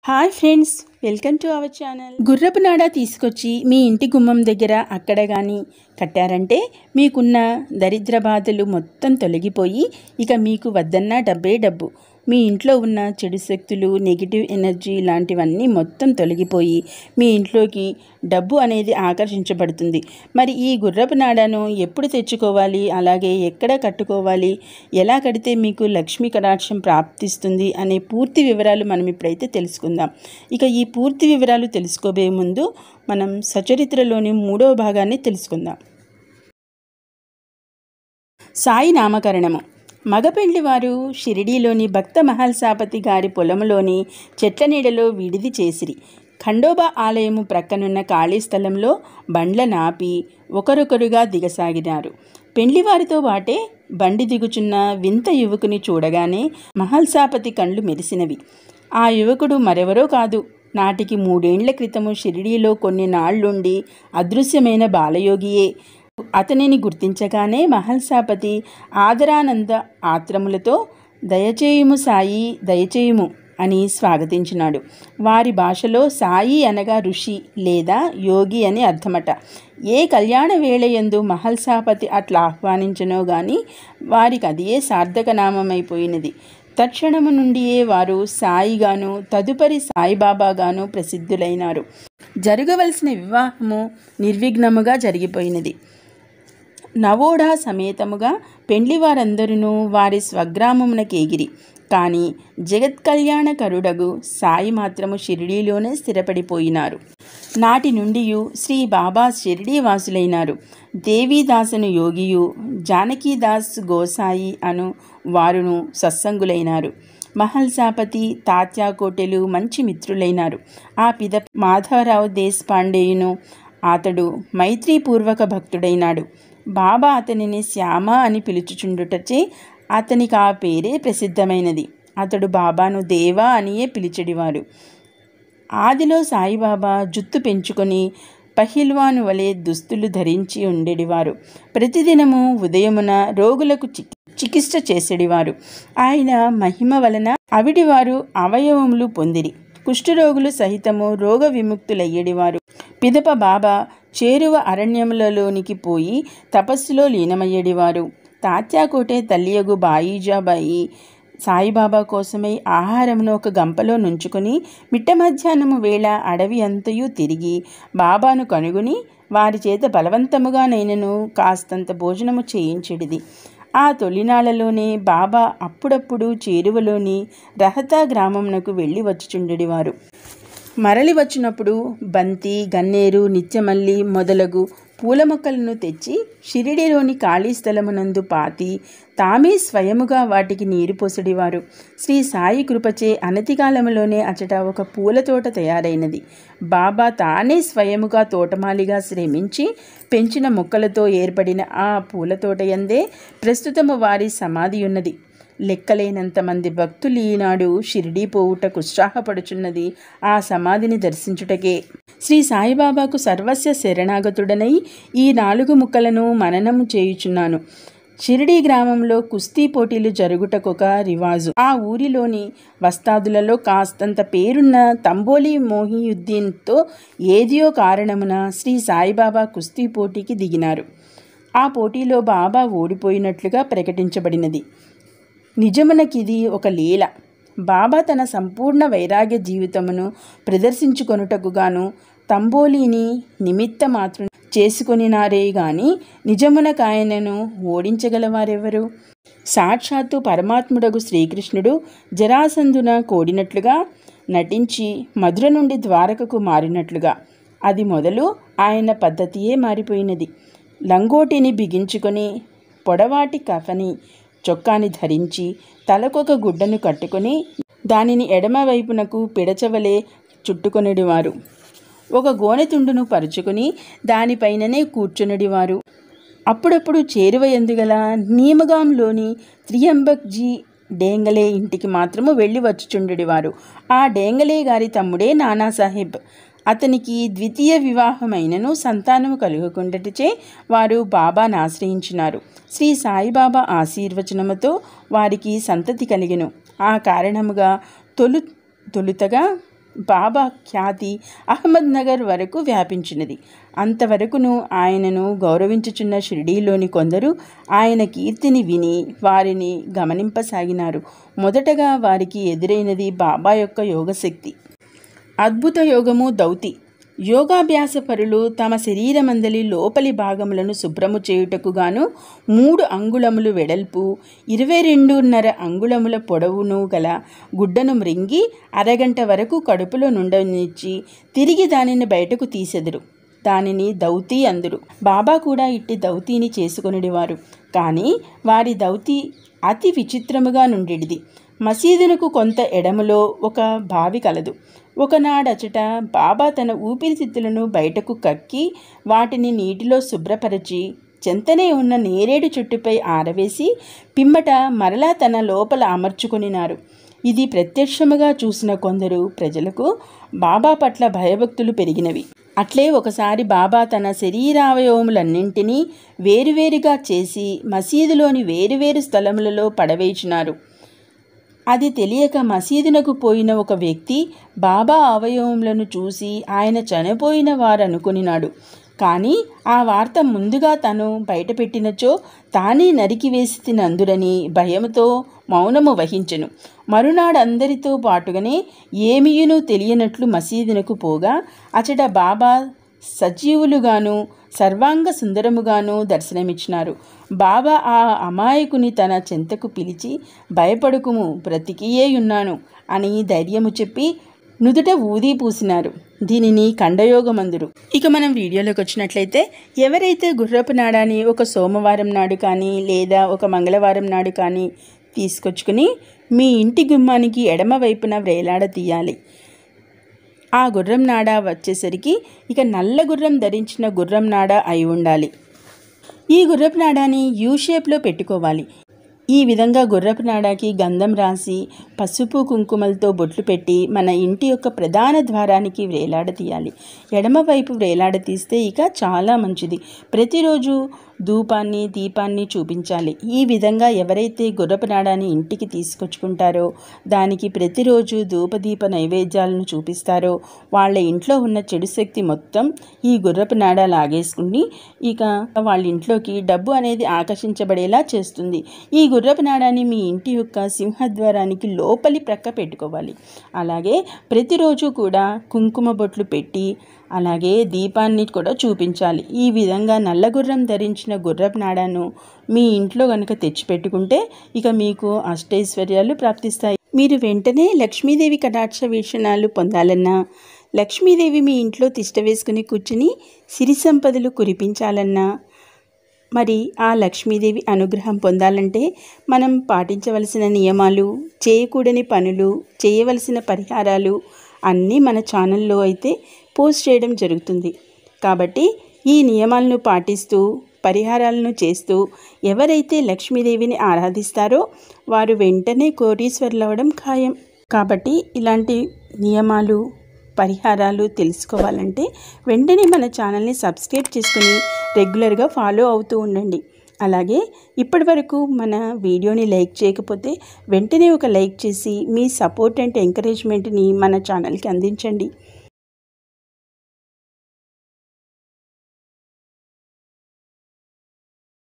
hi friends welcome to our channel గుర్రపు నాడ తీసుకొచ్చి మీ ఇంటి గుమ్మం దగ్గర అక్కడ కానీ కట్టారంటే మీకున్న దరిద్ర బాధలు మొత్తం తొలగిపోయి ఇక మీకు వద్దన్న డబ్బే డబ్బు మీ ఇంట్లో ఉన్న చెడు శక్తులు నెగిటివ్ ఎనర్జీ లాంటివన్నీ మొత్తం తొలగిపోయి మీ ఇంట్లోకి డబ్బు అనేది ఆకర్షించబడుతుంది మరి ఈ గుర్రపు నాడను ఎప్పుడు తెచ్చుకోవాలి అలాగే ఎక్కడ కట్టుకోవాలి ఎలా కడితే మీకు లక్ష్మీ కటాక్షం ప్రాప్తిస్తుంది అనే పూర్తి వివరాలు మనం ఇప్పుడైతే తెలుసుకుందాం ఇక ఈ పూర్తి వివరాలు తెలుసుకోబోయే ముందు మనం సచరిత్రలోని మూడవ భాగాన్ని తెలుసుకుందాం సాయి నామకరణము మగపెండ్లి వారు షిరిడీలోని భక్త మహల్సాపతి గారి పొలంలోని చెట్ల నీడలో విడిది చేసిరి ఖండోబా ఆలయము ప్రక్కనున్న ఖాళీ స్థలంలో బండ్ల నాపి ఒకరొకరుగా దిగసాగినారు పెండ్లివారితో బాటే బండి దిగుచున్న వింత యువకుని చూడగానే మహల్సాపతి కండ్లు మెరిసినవి ఆ యువకుడు మరెవరో కాదు నాటికి మూడేండ్ల క్రితము షిరిడీలో కొన్ని నాళ్లుండి అదృశ్యమైన బాలయోగియే అతనిని గుర్తించగానే మహల్సాపతి ఆదరానంద ఆత్రములతో దయచేయుము సాయి దయచేయుము అని స్వాగతించినాడు వారి భాషలో సాయి అనగా ఋషి లేదా యోగి అని అర్థమట ఏ కళ్యాణ వేళయందు మహల్సాపతి అట్లా ఆహ్వానించనో గాని వారికి అదియే సార్థక నామమైపోయినది తక్షణము నుండియే వారు సాయిగాను తదుపరి సాయిబాబాగాను ప్రసిద్ధులైనారు జరగవలసిన వివాహము నిర్విఘ్నముగా జరిగిపోయినది నవోఢా సమేతముగా పెండ్లివారందరూ వారి స్వగ్రామమునకేగిరి కానీ జగత్ కళ్యాణకరుడగు సాయి మాత్రము షిరిడీలోనే స్థిరపడిపోయినారు నాటి నుండి శ్రీ బాబా షిరిడీ వాసులైనారు దేవీదాసను యోగియు జానకీదాస్ గోసాయి అను వారును సత్సంగులైనారు మహల్సాపతి తాత్యాకోటెలు మంచి మిత్రులైనారు ఆ పిద మాధవరావు దేశపాండేయును అతడు మైత్రీపూర్వక భక్తుడైనాడు బాబా అతనిని శ్యామ అని పిలుచుచుండుటచే అతనికి ఆ పేరే ప్రసిద్ధమైనది అతడు బాబాను దేవా అనియే పిలిచెడివారు ఆదిలో సాయిబాబా జుత్తు పెంచుకొని పహిల్వాను వలె దుస్తులు ధరించి ఉండేడివారు ప్రతిదినము ఉదయమున రోగులకు చి చికిత్స చేసేడివారు ఆయన మహిమ వలన అవిడివారు అవయవములు పొందిరి కుష్ఠరోగులు సహితము రోగ విముక్తులయ్యేడివారు పిదప బాబా చేరువ అరణ్యములలోనికి పోయి తపస్సులో లీనమయ్యేడివారు తాత్యాకోటే తల్లియగు బాయిజాబాయి సాయిబాబా కోసమై ఆహారమును ఒక గంపలో నుంచుకొని మిట్ట మధ్యాహ్నము వేళ అడవి అంతయు తిరిగి బాబాను కనుగొని వారి చేత బలవంతముగా నైనను కాస్తంత భోజనము చేయించెడిది ఆ తొలినాళ్లలోనే బాబా అప్పుడప్పుడు చేరువలోని రహతా గ్రామమునకు వెళ్ళి వచ్చుచుండెడివారు మరలి వచ్చినప్పుడు బంతి గన్నేరు నిత్యమల్లి మొదలగు పూల మొక్కలను తెచ్చి షిరిడిలోని ఖాళీ స్థలమునందు పాతి తామే స్వయముగా వాటికి నీరు పోసడివారు శ్రీ సాయి కృపచే అనతికాలములోనే అచట ఒక పూల తోట తయారైనది బాబా తానే స్వయముగా తోటమాలిగా శ్రమించి పెంచిన మొక్కలతో ఏర్పడిన ఆ పూల తోట యందే ప్రస్తుతము వారి సమాధి ఉన్నది లెక్కలేనంత మంది భక్తులు ఈనాడు షిరిడీ పోవుటకు ఉత్సాహపడుచున్నది ఆ సమాధిని దర్శించుటకే శ్రీ సాయిబాబాకు సర్వస్వ శరణాగతుడనై ఈ నాలుగు ముక్కలను మననము చేయుచున్నాను షిరిడీ గ్రామంలో కుస్తీ పోటీలు జరుగుటకొక రివాజు ఆ ఊరిలోని వస్తాదులలో కాస్తంత పేరున్న తంబోలి మోహియుద్దీన్తో ఏదియో కారణమున శ్రీ సాయిబాబా కుస్తీ పోటీకి దిగినారు ఆ పోటీలో బాబా ఓడిపోయినట్లుగా ప్రకటించబడినది నిజమునకిది ఒక లీల బాబా తన సంపూర్ణ వైరాగ్య జీవితమును ప్రదర్శించుకొనుటకు గాను తంబోలిని నిమిత్త మాత్రం చేసుకొనినారే గాని నిజమునకాయనను ఓడించగలవారెవరు సాక్షాత్తు పరమాత్ముడగు శ్రీకృష్ణుడు జరాసందున కోడినట్లుగా నటించి మధుర నుండి ద్వారకకు మారినట్లుగా అది మొదలు ఆయన పద్ధతియే మారిపోయినది లంగోటిని బిగించుకొని పొడవాటి కఫని చొక్కాని ధరించి తలకొక గుడ్డను కట్టుకొని దానిని ఎడమ వైపునకు పిడచవలే చుట్టుకొనిడివారు ఒక గోనెతుండును పరుచుకొని దానిపైననే కూర్చునిడివారు అప్పుడప్పుడు చేరువ ఎందుగల నీమగాంలోని త్రియంబక్జీ డేంగలే ఇంటికి మాత్రము వెళ్ళి వచ్చుచుండెడివారు ఆ డేంగలే గారి తమ్ముడే నానాసాహెబ్ అతనికి ద్వితీయ వివాహమైనను సంతానము కలుగకుండాటచే వారు బాబాను ఆశ్రయించినారు శ్రీ సాయిబాబా ఆశీర్వచనముతో వారికి సంతతి కలిగెను ఆ కారణముగా తొలు తొలుతగా బాబా ఖ్యాతి అహ్మద్ నగర్ వరకు వ్యాపించినది అంతవరకును ఆయనను గౌరవించుచున్న షిరిడీలోని కొందరు ఆయన కీర్తిని విని వారిని గమనింపసాగినారు మొదటగా వారికి ఎదురైనది బాబా యొక్క యోగశక్తి అద్భుత యోగము దౌతి యోగాభ్యాస పరులు తమ శరీరమందలి లోపలి భాగములను శుభ్రము చేయుటకు గాను మూడు అంగుళములు వెడల్పు ఇరవై రెండున్నర అంగుళముల పొడవును గల గుడ్డను మృంగి అరగంట వరకు కడుపులో నుండనిచ్చి తిరిగి దానిని బయటకు తీసెదరు దానిని దౌతి అందురు బాబా కూడా ఇట్టి దౌతీని చేసుకొనిడివారు కానీ వారి దౌతి అతి విచిత్రముగా నుండిడిది మసీదునకు కొంత ఎడమలో ఒక బావి కలదు ఒకనాడచట బాబా తన ఊపిరితిత్తులను బయటకు కక్కి వాటిని నీటిలో శుభ్రపరచి చెంతనే ఉన్న నేరేడు చుట్టుపై ఆరవేసి పిమ్మట మరలా తన లోపల అమర్చుకొనినారు ఇది ప్రత్యక్షముగా చూసిన కొందరు ప్రజలకు బాబా పట్ల భయభక్తులు పెరిగినవి అట్లే ఒకసారి బాబా తన శరీరావయవములన్నింటినీ వేరువేరుగా చేసి మసీదులోని వేరువేరు స్థలములలో పడవేసినారు అది తెలియక మసీదునకు పోయిన ఒక వ్యక్తి బాబా అవయవములను చూసి ఆయన చనిపోయిన వారనుకునినాడు కానీ ఆ వార్త ముందుగా తను బయటపెట్టినచో తానే నరికివేసి తినందురని భయముతో మౌనము వహించెను మరునాడు అందరితో పాటుగానే ఏమియును తెలియనట్లు మసీదునకు పోగా అచట బాబా సజీవులుగాను సర్వాంగ సుందరముగాను దర్శనమిచ్చినారు బాబా ఆ అమాయకుని తన చెంతకు పిలిచి భయపడుకుము బ్రతికియేయున్నాను అని ధైర్యము చెప్పి నుదుట ఊది పూసినారు దీనిని ఖండయోగమందురు ఇక మనం వీడియోలోకి వచ్చినట్లయితే ఎవరైతే గుర్రపు నాడాని ఒక సోమవారం నాడు కానీ లేదా ఒక మంగళవారం నాడు కానీ తీసుకొచ్చుకుని మీ ఇంటి గుమ్మానికి ఎడమ వైపున వ్రేలాడ తీయాలి ఆ గుర్రం నాడ వచ్చేసరికి ఇక నల్ల గుర్రం ధరించిన గుర్రం నాడ అయి ఉండాలి ఈ గుర్రపు నాడాని యూ షేప్లో పెట్టుకోవాలి ఈ విధంగా గుర్రపు నాడాకి గంధం రాసి పసుపు కుంకుమలతో బొట్లు పెట్టి మన ఇంటి యొక్క ప్రధాన ద్వారానికి వ్రేలాడ తీయాలి ఎడమవైపు వ్రేలాడ తీస్తే ఇక చాలా మంచిది ప్రతిరోజు ధూపాన్ని దీపాన్ని చూపించాలి ఈ విధంగా ఎవరైతే గుర్రపు నాడాన్ని ఇంటికి తీసుకొచ్చుకుంటారో దానికి ప్రతిరోజు ధూపదీప నైవేద్యాలను చూపిస్తారో వాళ్ళ ఇంట్లో ఉన్న చెడు శక్తి మొత్తం ఈ గుర్రపు నాడ లాగేసుకుని ఇక వాళ్ళ ఇంట్లోకి డబ్బు అనేది ఆకర్షించబడేలా చేస్తుంది ఈ గుర్రపు నాడాన్ని మీ ఇంటి యొక్క సింహద్వారానికి లోపలి ప్రక్క పెట్టుకోవాలి అలాగే ప్రతిరోజు కూడా కుంకుమ బొట్లు పెట్టి అలాగే దీపాన్ని కూడా చూపించాలి ఈ విధంగా నల్ల గుర్రం ధరించిన గుర్రపు నాడాను మీ ఇంట్లో కనుక తెచ్చిపెట్టుకుంటే ఇక మీకు అష్టైశ్వర్యాలు ప్రాప్తిస్తాయి మీరు వెంటనే లక్ష్మీదేవి కటాక్ష వీక్షణాలు పొందాలన్నా లక్ష్మీదేవి మీ ఇంట్లో తిష్ట వేసుకుని కూర్చుని సిరి సంపదలు కురిపించాలన్నా మరి ఆ లక్ష్మీదేవి అనుగ్రహం పొందాలంటే మనం పాటించవలసిన నియమాలు చేయకూడని పనులు చేయవలసిన పరిహారాలు అన్నీ మన ఛానల్లో అయితే పోస్ట్ చేయడం జరుగుతుంది కాబట్టి ఈ నియమాలను పాటిస్తూ పరిహారాలను చేస్తూ ఎవరైతే లక్ష్మీదేవిని ఆరాధిస్తారో వారు వెంటనే కోటీశ్వరులు అవ్వడం ఖాయం కాబట్టి ఇలాంటి నియమాలు పరిహారాలు తెలుసుకోవాలంటే వెంటనే మన ఛానల్ని సబ్స్క్రైబ్ చేసుకుని రెగ్యులర్గా ఫాలో అవుతూ ఉండండి అలాగే ఇప్పటి వరకు మన వీడియోని లైక్ చేయకపోతే వెంటనే ఒక లైక్ చేసి మీ సపోర్ట్ అండ్ ఎంకరేజ్మెంట్ని మన ఛానల్కి అందించండి